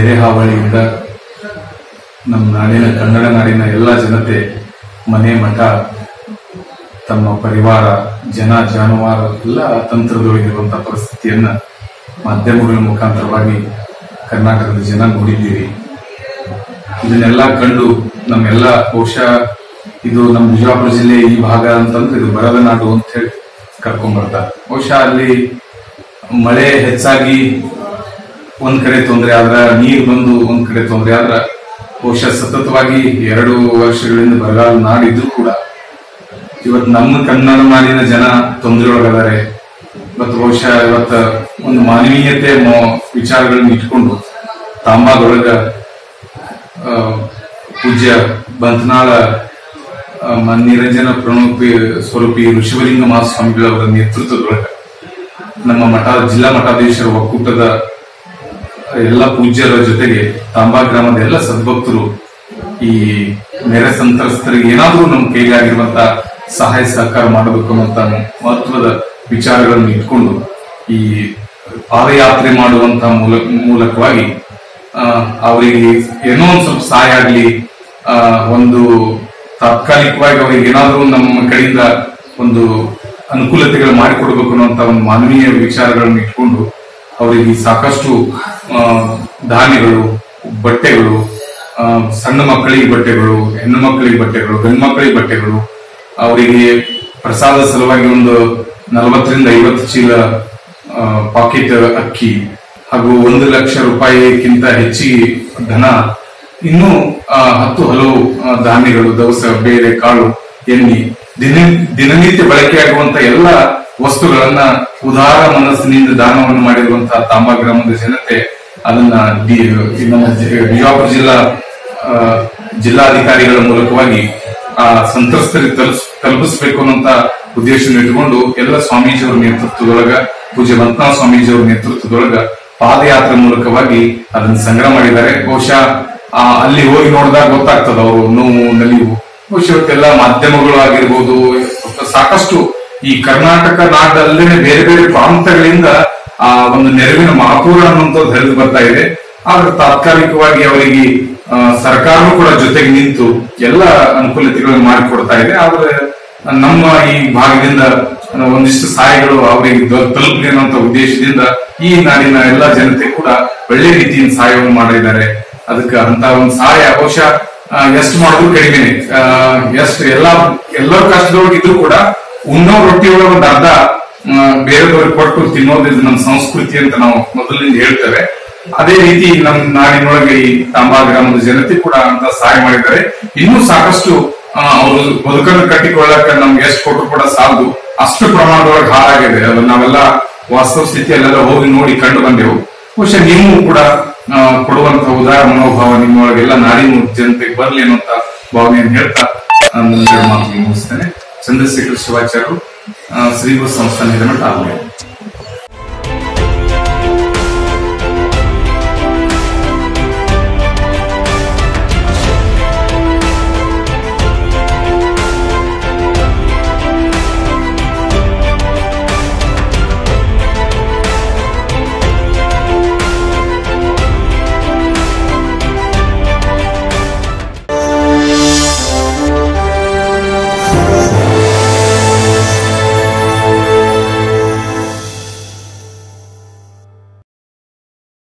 ನೆರೆ ಹಾವಳಿಯಿಂದ ನಮ್ಮ ನಾಡಿನ ಕನ್ನಡ ನಾಡಿನ ಎಲ್ಲ ಜನತೆ ಮನೆ ಮಠ ತಮ್ಮ ಪರಿವಾರ ಜನ ಜಾನುವಾರು ಎಲ್ಲ ತಂತ್ರದೊಳಗಿರುವಂತಹ ಪರಿಸ್ಥಿತಿಯನ್ನ ಮಾಧ್ಯಮಗಳ ಮುಖಾಂತರವಾಗಿ ಕರ್ನಾಟಕದ ಜನ ನೋಡಿದ್ದೀರಿ ಇದನ್ನೆಲ್ಲ ಕಂಡು ನಮ್ಮೆಲ್ಲ ಬಹುಶಃ ಇದು ನಮ್ಮ ಬಿಜಾಪುರ ಜಿಲ್ಲೆ ಈ ಭಾಗ ಅಂತಂದ್ರೆ ಇದು ಬರದ ನಾಡು ಅಂತ ಹೇಳಿ ಕರ್ಕೊಂಡ್ ಬರ್ತಾರೆ ಬಹುಶಃ ಅಲ್ಲಿ ಮಳೆ ಹೆಚ್ಚಾಗಿ ಒಂದ್ ಕಡೆ ತೊಂದರೆ ಆದ್ರ ನೀರು ಬಂದು ಒಂದ್ ಕಡೆ ತೊಂದರೆ ಆದ್ರ ಬಹುಶಃ ಸತತವಾಗಿ ಎರಡು ವರ್ಷಗಳಿಂದ ಬರಗಾಲ ನಾಡಿದ್ರು ಕೂಡ ಇವತ್ತು ನಮ್ಮ ಕನ್ನಡ ನಾಡಿನ ಜನ ತೊಂದರೆ ಒಳಗದಾರೆ ಇವತ್ತು ಬಹುಶಃ ಇವತ್ತ ಒಂದು ಮಾನವೀಯತೆ ಮೊ- ವಿಚಾರಗಳನ್ನ ಇಟ್ಕೊಂಡು ತಾಂಬಾದೊಳಗ ಆ, ಪೂಜ್ಯ ಬಂತನಾಳ ಆ, ಮ- ನಿರಂಜನ ಪ್ರಣೂಪಿ ಸ್ವರೂಪಿ ಋಷಿವಲಿಂಗ ಮಹಾಸ್ವಾಮಿಗಳವರ ನೇತೃತ್ವದೊಳಗ ನಮ್ಮ ಮಠ ಜಿಲ್ಲಾ ಮಠಾಧೀಶರ ಒಕ್ಕೂಟದ ಎಲ್ಲ ಪೂಜ್ಯರ ಜೊತೆಗೆ ತಾಂಬಾ ಗ್ರಾಮದ ಎಲ್ಲ ಸದ್ಭಕ್ತರು ಈ ನೆರೆ ಸಂತ್ರಸ್ತರಿಗೆ ಏನಾದ್ರೂ ನಮ್ಮ ಕೈಗಾಗಿರುವಂತ ಸಹಾಯ ಸಹಕಾರ ಮಾಡಬೇಕು ಅನ್ನುವಂತ ಮಹತ್ವದ ವಿಚಾರಗಳನ್ನು ಇಟ್ಕೊಂಡು ಈ ಪಾದಯಾತ್ರೆ ಮಾಡುವಂತ ಮೂಲ ಮೂಲಕವಾಗಿ ಆ, ಅವರಿಗೆ ಏನೋ ಒಂದು ಸ್ವಲ್ಪ ಸಹಾಯ ಆಗ್ಲಿ ಆ, ಒಂದು ತಾತ್ಕಾಲಿಕವಾಗಿ ಅವರಿಗೆ ಏನಾದ್ರೂ ನಮ್ಮ ಕಡೆಯಿಂದ ಒಂದು ಅನುಕೂಲತೆಗಳು ಮಾಡಿಕೊಡ್ಬೇಕು ಅನ್ನುವಂತ ಒಂದು ಮಾನವೀಯ ವಿಚಾರಗಳನ್ನು ಇಟ್ಕೊಂಡು ಅವರಿಗೆ ಸಾಕಷ್ಟು ಆ, ಧಾನ್ಯಗಳು ಬಟ್ಟೆಗಳು ಆ, ಸಣ್ಣ ಮಕ್ಕಳಿಗೆ ಬಟ್ಟೆಗಳು ಹೆಣ್ಣು ಮಕ್ಕಳಿಗೆ ಬಟ್ಟೆಗಳು ಗಂಡು ಮಕ್ಕಳಿಗೆ ಬಟ್ಟೆಗಳು ಅವರಿಗೆ ಪ್ರಸಾದ ಸಲುವಾಗಿ ಒಂದು ನಲವತ್ತರಿಂದ ಐವತ್ತು ಚೀಲ ಪಾಕೆಟ್ ಅಕ್ಕಿ ಹಾಗೂ ಒಂದು ಲಕ್ಷ ರೂಪಾಯಿಗಿಂತ ಹೆಚ್ಚಿಗೆ ಧನ ಇನ್ನು ಆ, ಹತ್ತು ಹಲವು ಆ, ಧಾನ್ಯಗಳು ದವಸ ಬೇಳೆ ಕಾಳು ಎಣ್ಣೆ ದಿನ ದಿನನಿತ್ಯ ಬಳಕೆಯಾಗುವಂತ ಎಲ್ಲ ವಸ್ತುಗಳನ್ನ ಉದಾರ ಮನಸ್ಸಿನಿಂದ ದಾನವನ್ನು ಮಾಡಿರುವಂತಹ ತಾಂಬಾ ಗ್ರಾಮದ ಜನತೆ ಅದನ್ನ ಡಿ ಈ ನಮ್ಮ ಜಿ- ಬಿಜಾಪುರ ಜಿಲ್ಲಾ ಆ, ಜಿಲ್ಲಾಧಿಕಾರಿಗಳ ಮೂಲಕವಾಗಿ ಆ ಸಂತ್ರಸ್ತರಿಗೆ ತಲುಪಿಸ್ ತಲುಪಿಸಬೇಕು ಅನ್ನೋಂತ ಉದ್ದೇಶವನ್ನು ಇಟ್ಟುಕೊಂಡು ಎಲ್ಲ ಸ್ವಾಮೀಜಿಯವರ ನೇತೃತ್ವದೊಳಗ ಪೂಜ್ಯ ಮಂತ್ನಾಥ ಸ್ವಾಮೀಜಿಯವರ ನೇತೃತ್ವದೊಳಗ ಪಾದಯಾತ್ರೆ ಮೂಲಕವಾಗಿ ಅದನ್ನ ಸಂಗ್ರಹ ಮಾಡಿದ್ದಾರೆ ಬಹುಶಃ ಆ, ಅಲ್ಲಿ ಹೋಗಿ ನೋಡಿದಾಗ ಗೊತ್ತಾಗ್ತದ ಅವರು ನೋವು ನಲಿವು ಬಹುಶಃ ಇವತ್ತೆಲ್ಲ ಮಾಧ್ಯಮಗಳು ಆಗಿರ್ಬೋದು ಸಾಕಷ್ಟು ಈ ಕರ್ನಾಟಕ ನಾಡಲ್ಲೇ ಬೇರೆ ಬೇರೆ ಪ್ರಾಂತಗಳಿಂದ ಆ ಒಂದು ನೆರವಿನ ಮಾತುಗಳು ಅನ್ನುವಂಥದ್ದು ಹರಿದು ಬರ್ತಾ ಇದೆ ಆದ್ರೆ ತಾತ್ಕಾಲಿಕವಾಗಿ ಅವರಿಗೆ ಆ, ಸರ್ಕಾರವೂ ಕೂಡ ಜೊತೆಗೆ ನಿಂತು ಎಲ್ಲ ಅನುಕೂಲತೆಗಳನ್ನು ಮಾಡಿಕೊಡ್ತಾ ಇದೆ ಆದ್ರೆ ನಮ್ಮ ಈ ಭಾಗದಿಂದ ಒಂದಿಷ್ಟು ಸಹಾಯಗಳು ಅವರಿಗೆ ದ- ತಲುಪಲಿ ಅನ್ನುವಂತ ಉದ್ದೇಶದಿಂದ ಈ ನಾಡಿನ ಎಲ್ಲ ಜನತೆ ಕೂಡ ಒಳ್ಳೆ ರೀತಿಯಿಂದ ಸಹಾಯವನ್ನು ಮಾಡಿದ್ದಾರೆ ಅದಕ್ಕೆ ಅಂತ ಒಂದು ಸಹಾಯ ಬಹುಶಃ ಆ, ಎಷ್ಟು ಮಾಡಿದ್ರು ಕಡಿಮೆನೆ ಆ, ಎಷ್ಟು ಎಲ್ಲಾ ಎಲ್ಲರ ಕಷ್ಟದೊಳಗೆ ಇದ್ರು ಕೂಡ ಉಣ್ಣೋ ರೊಟ್ಟಿಯೊಳಗೆ ಒಂದು ಅರ್ಧ ಆ, ಬೇರೆದವ್ರಿಗೆ ಕೊಟ್ಟು ತಿನ್ನೋದು ಇದು ನಮ್ಮ ಸಂಸ್ಕೃತಿ ಅಂತ ನಾವು ಮೊದಲಿನಿಂದ ಹೇಳ್ತೇವೆ ಅದೇ ರೀತಿ ನಮ್ಮ ನಾಡಿನೊಳಗೆ ಈ ತಾಂಬಾ ಗ್ರಾಮದ ಜನತೆ ಕೂಡ ಅಂತ ಸಹಾಯ ಮಾಡಿದ್ದಾರೆ ಇನ್ನೂ ಸಾಕಷ್ಟು ಆ, ಅವರು ಬದುಕನ್ನು ಕಟ್ಟಿಕೊಳ್ಳಕ ನಮ್ಗೆ ಎಷ್ಟು ಕೊಟ್ಟರು ಕೂಡ ಸಾಲದು ಅಷ್ಟು ಪ್ರಮಾಣದೊಳಗೆ ಹಾಳಾಗಿದೆ ಅದು ನಾವೆಲ್ಲ ವಾಸ್ತವ ಸ್ಥಿತಿಯಲ್ಲೆಲ್ಲ ಹೋಗಿ ನೋಡಿ ಕಂಡು ಬಂದೆವು ಬಹುಶಃ ನೀವು ಕೂಡ ಆ, ಕೊಡುವಂತ ಉದಾರ ಮನೋಭಾವ ನಿಮ್ಮೊಳಗೆಲ್ಲ ನಾಡಿನ ಜನತೆಗೆ ಬರ್ಲಿ ಅನ್ನುವಂತ ಭಾವನೆಯನ್ನು ಹೇಳ್ತಾ ನಾನು ಒಂದೆರಡು ಮಾತು ಮುಗಿಸ್ತೇನೆ ಚಂದ್ರಶೇಖರ್ ಶಿವಾಚಾರ್ಯರು ಆ, ಶ್ರೀಗುರು ಸಂಸ್ಥಾನ ಹಿರೇಮಠ ಆಲ್ಮೇಲೆ